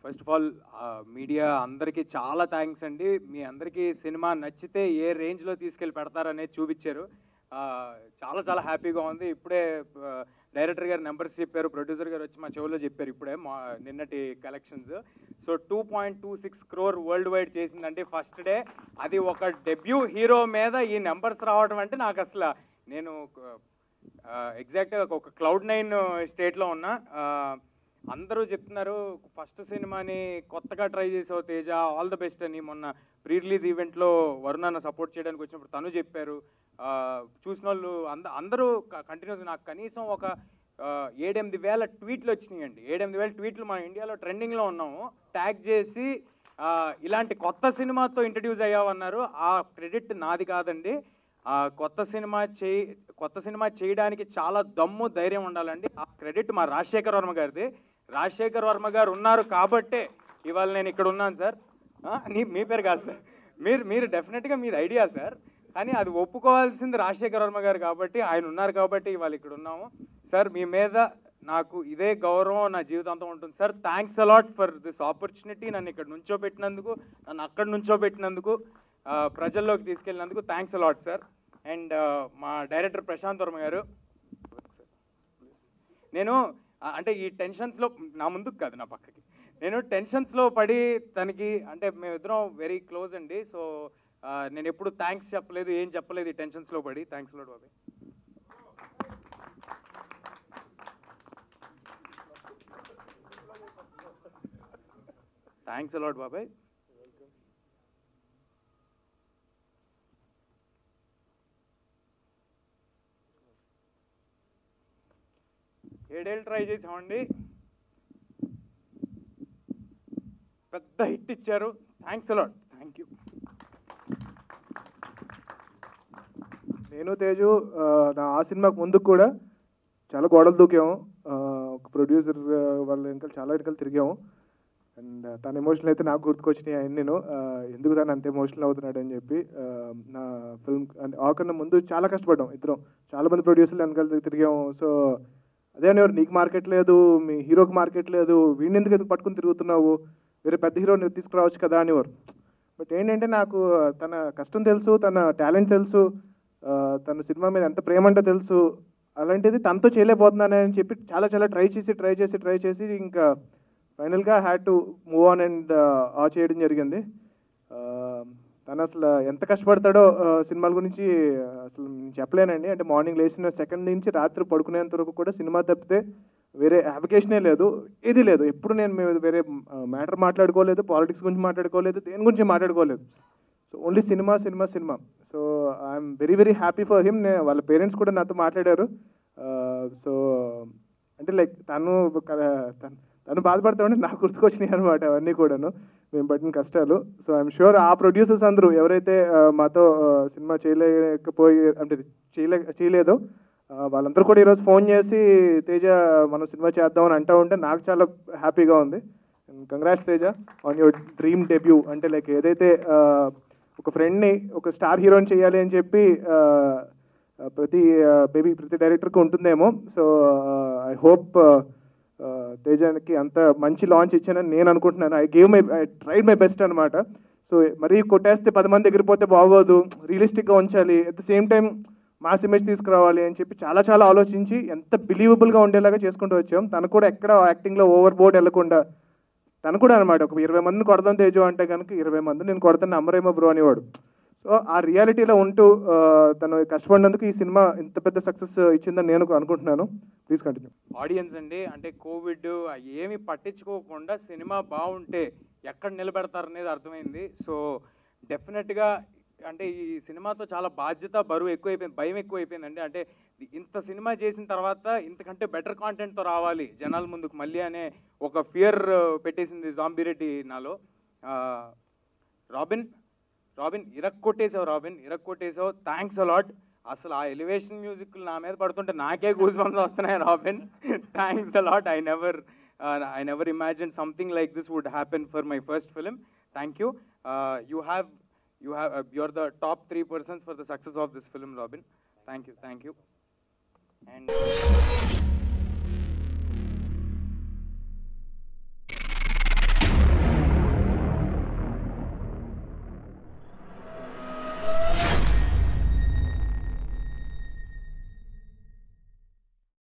first of all media అందరికీ చాలా thanks అండి మీ అందరికీ సినిమా నచ్చితే ఏ రేంజ్లో తీసుకెళ్ళి పెడతారనేది చూపించారు ఆ, చాలా చాలా హ్యాపీగా ఉంది ఇప్పుడే డైరెక్టర్ గారు నెంబర్స్ చెప్పారు ప్రొడ్యూసర్ గారు వచ్చి మా చెవులో చెప్పారు ఇప్పుడే మా నిన్నటి collections so two point two six crore worldwide చేసిందంటే ఫస్ట్ డే అది ఒక డెబ్యూ హీరో మీద ఈ నెంబర్స్ రావడం అంటే నాకు అసలు నేను ఎగ్జాక్ట్గా ఒక క్లౌడ్ నైన్ స్టేట్లో ఉన్నా ఆ, అందరూ చెప్తున్నారు ఫస్ట్ సినిమాని కొత్తగా ట్రై చేసావు తేజ ఆల్ ద బెస్ట్ అని మొన్న ప్రీ రిలీజ్ ఈవెంట్లో వరుణాన్ని సపోర్ట్ చేయడానికి వచ్చినప్పుడు తను చెప్పారు ఆ, చూసిన వాళ్ళు అంద అందరూ కంటిన్యూస్ నాకు కనీసం ఒక ఆ, ఏడెనిమిది వేల ట్వీట్లు వచ్చినాయండి ఏడెనిమిది వేల ట్వీట్లు మన ఇండియాలో ట్రెండింగ్లో ఉన్నాము ట్యాగ్ చేసి ఆ, ఇలాంటి కొత్త సినిమాతో ఇంట్రడ్యూస్ అయ్యావన్నారు ఆ క్రెడిట్ నాది కాదండి ఆ, కొత్త సినిమా చేయి కొత్త సినిమా చేయడానికి చాలా దమ్ము ధైర్యం ఉండాలండి ఆ క్రెడిట్ మా రాజశేఖర్ వర్మ గారిది రాజశేఖర్ వర్మ గారు ఉన్నారు కాబట్టే ఇవాళ నేను ఇక్కడ ఉన్నాను సార్ ఆ, నీ- మీ పేరు కాదు సార్ మీరు మీరు డెఫినెట్గా మీది ఐడియా సార్ కానీ అది ఒప్పుకోవాల్సింది రాజశేఖర్ వర్మ గారు కాబట్టి ఆయన ఉన్నారు కాబట్టి ఇవాళ ఇక్కడ ఉన్నాము సార్ మీ మీద నాకు ఇదే గౌరవం నా జీవితాంతం ఉంటుంది sir thanks a lot for this opportunity నన్ను ఇక్కడ నుంచోబెట్టినందుకు నన్ను అక్కడ నుంచోబెట్టినందుకు ఆ, ప్రజల్లోకి తీసుకెళ్ళినందుకు థ్యాంక్స్ అలాట్ సార్ అండ్ మా డైరెక్టర్ ప్రశాంత్ వర్మ గారు నేను ఆ, అంటే ఈ టెన్షన్స్లో నా ముందుకు కాదు నా పక్కకి నేను టెన్షన్స్లో పడి తనకి అంటే మేమిద్దరం వెరీ క్లోజ్ అండి సో ఆ, నేను ఎప్పుడు థ్యాంక్స్ చెప్పలేదు ఏం చెప్పలేదు ఈ టెన్షన్స్లో పడి థ్యాంక్స్ లోడ్ బాబాయ్ థ్యాంక్స్ అలాట్ బాబాయ్ ఏడేళ్ళు ట్రై చేసామండి పెద్ద హిట్ ఇచ్చారు థ్యాంక్స్ అలాట్ థ్యాంక్ యూ నేను తేజు ఆ, నా ఆ సినిమాకు ముందుకు కూడా చాలా గోడలు దూకాము ఆ, ఒక ప్రొడ్యూసర్ వాళ్ళ వెనకాల చాలా వెనకాల తిరిగాము అండ్ తన ఎమోషనల్ అయితే నాకు గుర్తుకొచ్చినాయి ఆయన నేను ఆ, ఎందుకు తను అంత ఎమోషనల్ అవుతున్నాడు అని చెప్పి ఆ, నా ఫిల్మ్ ఆకన్నా ముందు చాలా కష్టపడ్డాం ఇద్దరం చాలా మంది ప్రొడ్యూసర్లు వెనకాల తిరిగాము సో అదే అనేవారు నీకు మార్కెట్ లేదు మీ హీరోకి మార్కెట్ లేదు వీడిని ఎందుకు ఎందుకు పట్టుకుని తిరుగుతున్నావు వేరే పెద్ద హీరోని తీసుకురావచ్చు కదా అనేవారు బట్ ఏంటంటే నాకు తన కష్టం తెలుసు తన టాలెంట్ తెలుసు ఆ, తన సినిమా మీద ఎంత ప్రేమ అంటే తెలుసు అలాంటిది తనతో చేయలేకపోతున్నానని చెప్పి చాలా చాలా ట్రై చేసి ట్రై చేసి ట్రై చేసి ఇంకా ఫైనల్గా had to move on and ఆ చేయడం జరిగింది ఆ, తను అసలు ఎంత కష్టపడతాడో ఆ, సినిమాల గురించి అసలు నేను చెప్పలేనండి అంటే మార్నింగ్ లేచిన సెకండ్ నుంచి రాత్రి పడుకునేంత వరకు కూడా సినిమా తప్పితే వేరే అప్లికేషనే లేదు ఏది లేదు ఎప్పుడు నేను మేము వేరే మ్యాటర్ మాట్లాడుకోలేదు పాలిటిక్స్ గురించి మాట్లాడుకోలేదు దేని గురించి మాట్లాడుకోలేదు so only cinema cinema cinema so I'm very very happy for him వాళ్ళ పేరెంట్స్ కూడా నాతో మాట్లాడారు సో అంటే లైక్ తను క- తను తను బాధపడతామంటే నాకు గుర్తుకొచ్చినాయి అనమాట అవన్నీ కూడాను మేము పడిన కష్టాలు సో ఐఎమ్ షూర్ ఆ ప్రొడ్యూసర్స్ అందరూ ఎవరైతే ఆ, మాతో ఆ, సినిమా చేయలేకపోయి అంటే చేయలే చేయలేదో ఆ, వాళ్ళందరూ కూడా ఈరోజు ఫోన్ చేసి తేజ మనం సినిమా చేద్దామని అంటూ ఉంటే నాకు చాలా హ్యాపీగా ఉంది congrats Teja on your dream debut అంటే లైక్ ఏదైతే ఆ, ఒక ఫ్రెండ్ని ఒక స్టార్ హీరోని చేయాలి అని చెప్పి ఆ, ఆ, ప్రతి బేబీ ప్రతి డైరెక్టర్కి ఉంటుందేమో సో ఐ హోప్ తేజానికి అంత మంచి లాంచ్ ఇచ్చానని నేను అనుకుంటున్నాను I gave my I tried my best అనమాట సో మరీ కొట్టేస్తే పది మంది ఎగిరిపోతే బాగోదు రియలిస్టిక్గా ఉంచాలి at the same time mass image తీసుకురావాలి అని చెప్పి చాలా చాలా ఆలోచించి ఎంత బిలీవబుల్గా ఉండేలాగా చేసుకుంటూ వచ్చాం తను కూడా ఎక్కడ యాక్టింగ్లో ఓవర్ బోర్డ్ వెళ్లకుండా తను కూడా అనమాట ఒక ఇరవై మందిని కొడదాం తేజు అంటే కనుక ఇరవై మంది నేను కొడతాను నమ్మరేమో బ్రో అనేవాడు సో ఆ రియాలిటీలో ఉంటూ ఆ, తను కష్టపడినందుకు ఈ సినిమా ఇంత పెద్ద సక్సెస్ ఇచ్చిందని నేను అనుకుంటున్నాను ప్లీజ్ కంటిన్యూ ఆడియన్స్ అండి అంటే కోవిడ్ ఏమి పట్టించుకోకుండా సినిమా బాగుంటే ఎక్కడ నిలబెడతారనేది అర్థమైంది సో డెఫినెట్గా అంటే ఈ సినిమాతో చాలా బాధ్యత బరువు ఎక్కువైపోయింది భయం ఎక్కువైపోయిందండి అంటే ఇంత సినిమా చేసిన తర్వాత ఇంతకంటే బెటర్ కాంటెంట్తో రావాలి జనాల ముందుకు మళ్ళీ అనే ఒక ఫియర్ పెట్టేసింది జాంబిరెడ్డి నాలో ఆ, రాబిన్ రాబిన్ ఇరక్ కొట్టేసావు రాబిన్ ఇరక్ కొట్టేసావు థ్యాంక్స్ అలాట్ అసలు ఆ ఎలివేషన్ మ్యూజిక్ నా మీద పడుతుంటే నాకే గూస్ బంప్స్ వస్తున్నాయి Robin thanks a lot I never I never imagine something like this would happen for my first film thank you you have you have you are the top three persons for the success of this film Robin thank you thank you and